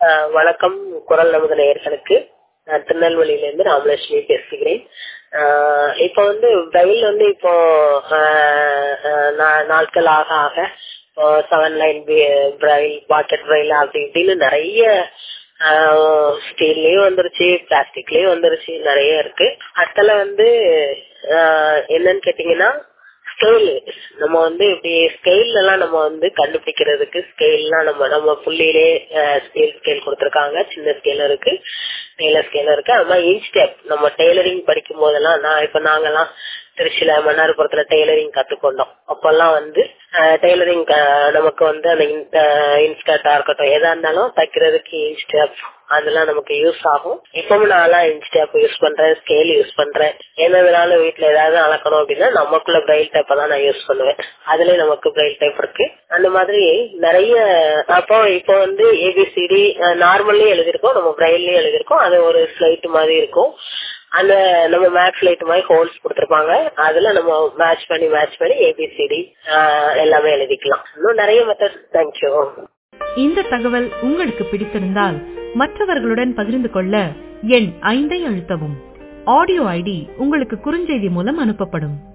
அஹ் வணக்கம் குரல் நமது நேயர்களுக்கு நான் திருநெல்வேலியிலேருந்து ராமலட்சுமி பேசுகிறேன் அஹ் இப்போ வந்து ரயில் வந்து இப்போ அஹ், அஹ், நா- நாட்கள் ஆக ஆக இப்போ seven line Braille pocket Braille அப்படி இப்படின்னு நிறைய ஸ்டீல்லயும் வந்துருச்சு பிளாஸ்டிக்லயும் வந்துருச்சு நிறைய இருக்கு அதுல வந்து அஹ், என்னன்னு கேட்டீங்கன்னா ஸ்கேல் நம்ம வந்து இப்படி ஸ்கேல் எல்லாம் நம்ம வந்து கண்டுபிடிக்கிறதுக்கு ஸ்கேல்லாம் நம்ம நம்ம புள்ளியிலே ஸ்கேல் ஸ்கேல் கொடுத்துருக்காங்க சின்ன ஸ்கேல் இருக்கு டெய்லர் ஸ்கேல் இருக்கு அது மாதிரி இன்ச் டேப் நம்ம டெய்லரிங் படிக்கும் போதெல்லாம் நான் இப்ப நாங்கெல்லாம் திருச்சியில மன்னார்புரத்துல டெய்லரிங் கத்துக்கொண்டோம் அப்பெல்லாம் வந்து டெய்லரிங் நமக்கு வந்து அந்த இன்ஸ்கர்ட்டா இருக்கட்டும் எதா இருந்தாலும் தைக்கிறதுக்கு இன்ச் டேப் அதெல்லாம் நமக்கு யூஸ் ஆகும் இப்பவும் நான்லாம் இன்ச் டேப் யூஸ் பண்றேன் ஸ்கேல் யூஸ் பண்றேன் என்னதுனாலும் வீட்டுல ஏதாவது அளக்கணும் அப்படின்னா நமக்குள்ள பிரைல் டேப்பை தான் நான் யூஸ் பண்ணுவேன் அதுலயே நமக்கு பிரைல் டேப் இருக்கு அந்த மாதிரி நிறைய அப்போ இப்போ வந்து ஏபிசிடி நார்மல்லயே எழுதிருக்கோம் நம்ம பிரைல்லயும் எழுதிருக்கோம் அது ஒரு ஸ்லைட் மாதிரி இருக்கும் அந்த நம்ம மேக்ஸ் லைட் மாதிரி ஹோல்ஸ் கொடுத்துருப்பாங்க அதுல நம்ம மேட்ச் பண்ணி மேட்ச் பண்ணி ஏபிசிடி எல்லாமே எழுதிக்கலாம் இன்னும் நிறைய மெத்தட் தேங்க்யூ இந்த தகவல் உங்களுக்கு பிடித்திருந்தால் மற்றவர்களுடன் பகிர்ந்து கொள்ள எண் ஐந்தை அழுத்தவும் ஆடியோ ஐடி உங்களுக்கு குறுஞ்செய்தி மூலம் அனுப்பப்படும்